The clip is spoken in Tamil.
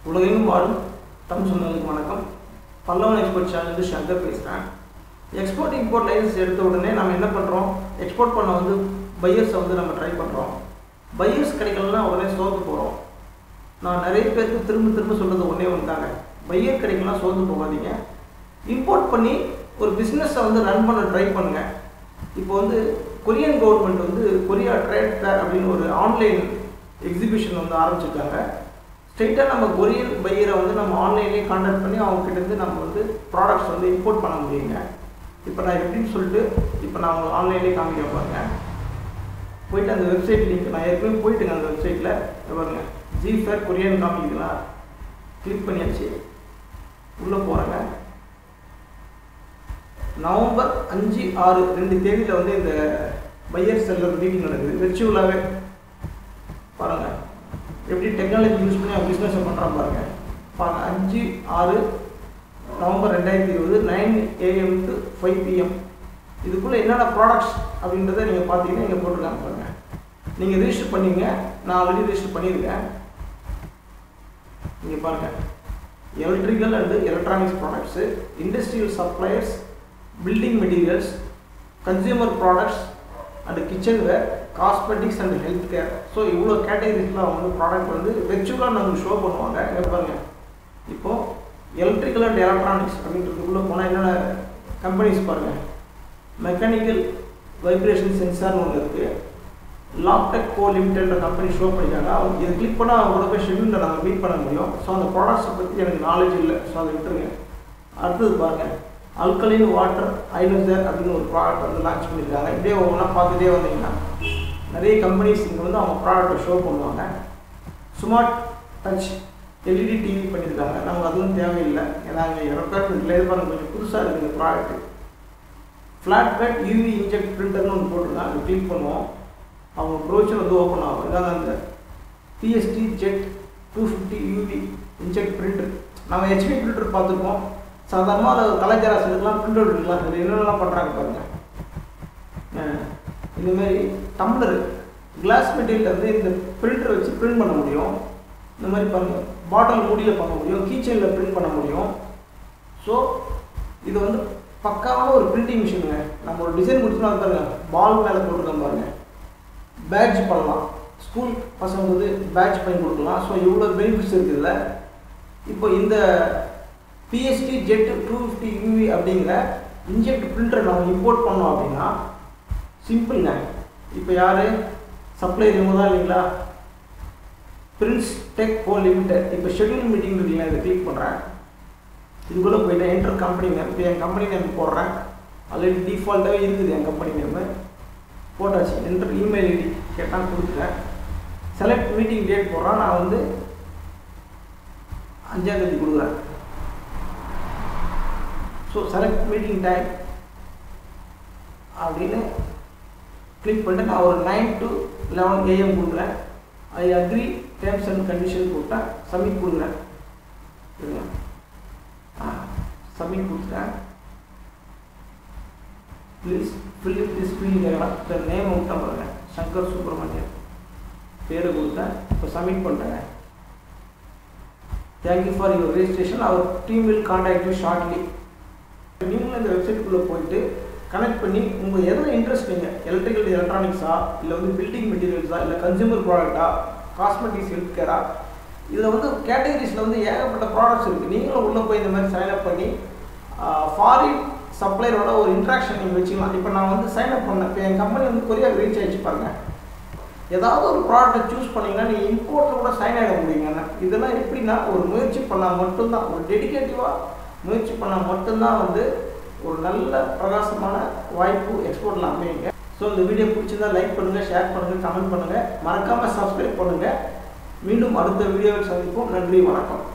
உலகெங்கும் வாழும் தமிழ் சொந்தங்களுக்கு வணக்கம் பல்லவன் எக்ஸ்போர்ட் சேனல் சங்கர் பேசுகிறேன் எக்ஸ்போர்ட் இம்போர்ட் லைசன்ஸ் எடுத்த உடனே நம்ம என்ன பண்ணுறோம் எக்ஸ்போர்ட் பண்ண வந்து பையர்ஸை வந்து நம்ம ட்ரை பண்ணுறோம் பையர்ஸ் கிடைக்கலன்னா உடனே சோர்ந்து போகிறோம் நான் நிறைய பேருக்கு திரும்ப திரும்ப சொல்கிறது ஒன்றே ஒன்று தாங்க பையர் கிடைக்கலாம் சோர்ந்து போகாதீங்க இம்போர்ட் பண்ணி ஒரு பிஸ்னஸை வந்து ரன் பண்ண ட்ரை பண்ணுங்கள் இப்போ வந்து கொரியன் கவர்மெண்ட் வந்து கொரியா ட்ரேட் ஃபேர் அப்படின்னு ஒரு ஆன்லைன் எக்ஸிபிஷன் வந்து ஆரம்பிச்சிருக்காங்க ஸ்ட்ரெயிட்டாக நம்ம கொரியன் பையரை வந்து நம்ம ஆன்லைன்லேயே கான்டாக்ட் பண்ணி அவங்க கிட்டேருந்து நம்ம வந்து ப்ராடக்ட்ஸ் வந்து இம்போர்ட் பண்ண முடியுங்க இப்போ நான் எப்படின்னு சொல்லிட்டு இப்போ நான் உங்களுக்கு ஆன்லைன்லேயே காமிக்க பாருங்க போயிட்டு அந்த வெப்சைட் லிங்க் நான் ஏற்கனவே போயிட்டுங்க அந்த வெப்சைட்டில் பாருங்க ஜி ஃபேர் கொரியன் காமிக்குதுங்களா கிளிக் பண்ணியாச்சு உள்ளே போகிறேங்க நவம்பர் அஞ்சு ஆறு ரெண்டு தேதியில் வந்து இந்த பையர் செல்லர் மீட்டிங் நடக்குது வெர்ச்சுவலாகவே பாருங்கள் எப்படி டெக்னாலஜி யூஸ் பண்ணி அவங்க பிஸ்னஸை பண்ணுறான் பாருங்க பாருங்க அஞ்சு ஆறு நவம்பர் ரெண்டாயிரத்தி இருபது nine AM to five PM இதுக்குள்ளே என்னென்ன ப்ராடக்ட்ஸ் அப்படின்றத நீங்கள் பார்த்தீங்கன்னா இங்கே போட்டிருக்காங்க பாருங்க நீங்கள் ரிஜிஸ்டர் பண்ணீங்க நான் ஆல்ரெடி ரிஜிஸ்டர் பண்ணியிருக்கேன் இங்கே பாருங்கள் electrical and electronics products industrial suppliers building materials consumer products and kitchenware cosmetics and health care so இவ்வளோ கேட்டகரிஸ்லாம் அவங்க வந்து ப்ராடக்ட் வந்து வெச்சுவலாக நமக்கு ஷோ பண்ணுவாங்க இங்கே பாருங்க இப்போது எலக்ட்ரிக்கல் அண்ட் எலக்ட்ரானிக்ஸ் அப்படின்றதுக்குள்ளே போனால் என்னென்ன கம்பெனிஸ் பாருங்கள் மெக்கானிக்கல் வைப்ரேஷன் சென்சார்னு ஒன்று இருக்குது லாப்டெக் கோ லிமிடெட்ன்ற கம்பெனி ஷோ பண்ணிட்டாங்க அவங்க இதை கிளிக் பண்ணால் அவங்க கூட போய் ஷெட்யூலில் நாங்கள் மீட் பண்ண முடியும் ஸோ அந்த ப்ராடக்ட்ஸை பற்றி எனக்கு நாலேஜ் இல்லை ஸோ அதை விட்டுருங்க அடுத்தது பாருங்கள் அல்கலின் வாட்டர் ஐனோசர் அப்படின்னு ஒரு ப்ராடக்ட் வந்து லான்ச் பண்ணியிருக்காங்க இப்படியே ஒவ்வொன்றா பார்த்துட்டே வந்தீங்கன்னா நிறைய கம்பெனிஸ் இங்கே வந்து அவங்க ப்ராடக்ட்டை ஷோ பண்ணுவாங்க ஸ்மார்ட் டச் எல்இடி டிவி பண்ணியிருக்காங்க நமக்கு அதுவும் தேவையில்லை ஏன்னா இங்கே ரெக்குவயர்மெண்ட்டில் இது பண்ண கொஞ்சம் புதுசாக இருக்குது இந்த product flat bed UV inkjet பிரிண்டர்னு ஒன்று போட்டிருக்காங்க அதை கிளிக் பண்ணுவோம் அவங்க ப்ரோச்சர் வந்து ஓப்பன் ஆகும் இதான் அந்த BST jet two fifty UV inkjet printer நம்ம ஹெச்பி பிரிண்டர் பார்த்துருக்கோம் சாதாரணமாக அதை கலைஞராஸ் எடுக்கலாம் பிரிண்ட் அவுட் எடுக்கலாம் இதில் என்னென்னலாம் பண்ணுறாங்க பாருங்கள் இந்தமாரி டம்ளர் கிளாஸ் மெட்டீரியல் வந்து இந்த பிரிண்டர் வச்சு பிரிண்ட் பண்ண முடியும் இந்த மாதிரி பாருங்க பாட்டில் மூடியில் பண்ண முடியும் கீச்சனில் பிரிண்ட் பண்ண முடியும் ஸோ இது வந்து பக்காவான ஒரு பிரிண்டிங் மிஷினுங்க நம்ம ஒரு டிசைன் கொடுத்தோம்னா பாருங்க பால் மேலே போட்டுருக்கோம் பாருங்க பேட்ச் பண்ணலாம் ஸ்கூல் பசங்க வந்து பேட்ச் பண்ணி கொடுக்கலாம் ஸோ இவ்வளோ பெனிஃபிட்ஸ் இருக்குதுல்ல இப்போ இந்த BST jet two fifty UV அப்படிங்கிற இன்ஜெக்ட் பிரிண்டர் நம்ம இம்போர்ட் பண்ணோம் அப்படின்னா சிம்பிள்ங்க இப்போ யார் சப்ளையர் இவங்க தான் இல்லைங்களா பிரின்ஸ் டெக் கோ லிமிடெட் இப்போ ஷெட்யூல் மீட்டிங் இருக்குங்களா இதை கிளிக் பண்ணுறேன் இதுக்குள்ளே போயிட்டேன் என்டர் கம்பெனி நேம் இப்போ என் கம்பெனி நேம் போடுறேன் ஆல்ரெடி டிஃபால்ட்டாகவே இருக்குது என் கம்பெனி நேமு போட்டாச்சு என்டர் இமெயில் ஐடி கேட்டால் கொடுத்துட்டேன் செலக்ட் மீட்டிங் டேட் போடுறேன் நான் வந்து அஞ்சாந்தேதி கொடுக்குறேன் ஸோ செலக்ட் மீட்டிங் டைம் அப்படின்னு கிளிக் பண்ணிட்டு நான் ஒரு நைன் டு லெவன் ஏஎம் கொடுக்குறேன் I agree terms and condition போட்டேன் சப்மிட் கொடுக்குறேன் சரிங்க ஆ சப்மிட் கொடுத்துட்டேன் please fill it this field கேட்கலாம் இந்த நேம் விட்டேன் பாருங்க சங்கர் சுப்பிரமணியன் பேரை கொடுத்தேன் இப்போ சப்மிட் பண்ணுறேங்க thank you for your registration our team will contact you shortly நீங்களும் இந்த வெப்சைட்டுக்குள்ளே போயிட்டு கனெக்ட் பண்ணி உங்கள் எதில் இன்ட்ரெஸ்ட் நீங்கள் எலக்ட்ரிக்கல் எலக்ட்ரானிக்ஸா இல்லை வந்து பில்டிங் மெட்டீரியல்ஸா இல்லை கன்சூமர் ப்ராடக்ட்டா காஸ்மெட்டிக்ஸ் ஹெல்த் கேரா இதில் வந்து கேட்டகரிஸில் வந்து ஏகப்பட்ட ப்ராடக்ட்ஸ் இருக்குது நீங்களும் உள்ளே போய் இந்த மாதிரி சைன் அப் பண்ணி ஃபாரின் சப்ளையரோட ஒரு இன்ட்ராக்ஷன் நீங்கள் வச்சுக்கலாம் இப்போ நான் வந்து சைன் அப் பண்ணேன் இப்போ என் கம்பெனி வந்து கொரியா ரீச் ஆகிடுச்சு பாருங்க ஏதாவது ஒரு ப்ராடக்ட்டை சூஸ் பண்ணிங்கன்னா நீங்கள் இம்போர்ட்டில் கூட சைன் ஆகிட முடியுங்க இதெல்லாம் எப்படின்னா ஒரு முயற்சி பண்ணால் மட்டும்தான் ஒரு டெடிக்கேட்டிவாக முயற்சி பண்ணால் மட்டும்தான் வந்து ஒரு நல்ல பிரகாசமான வாய்ப்பு எக்ஸ்போர்ட்டில் அமையுங்க ஸோ இந்த வீடியோ பிடிச்சிருந்தா லைக் பண்ணுங்கள் ஷேர் பண்ணுங்கள் கமெண்ட் பண்ணுங்கள் மறக்காமல் சப்ஸ்கிரைப் பண்ணுங்கள் மீண்டும் அடுத்த வீடியோவில் சந்திப்போம் நன்றி வணக்கம்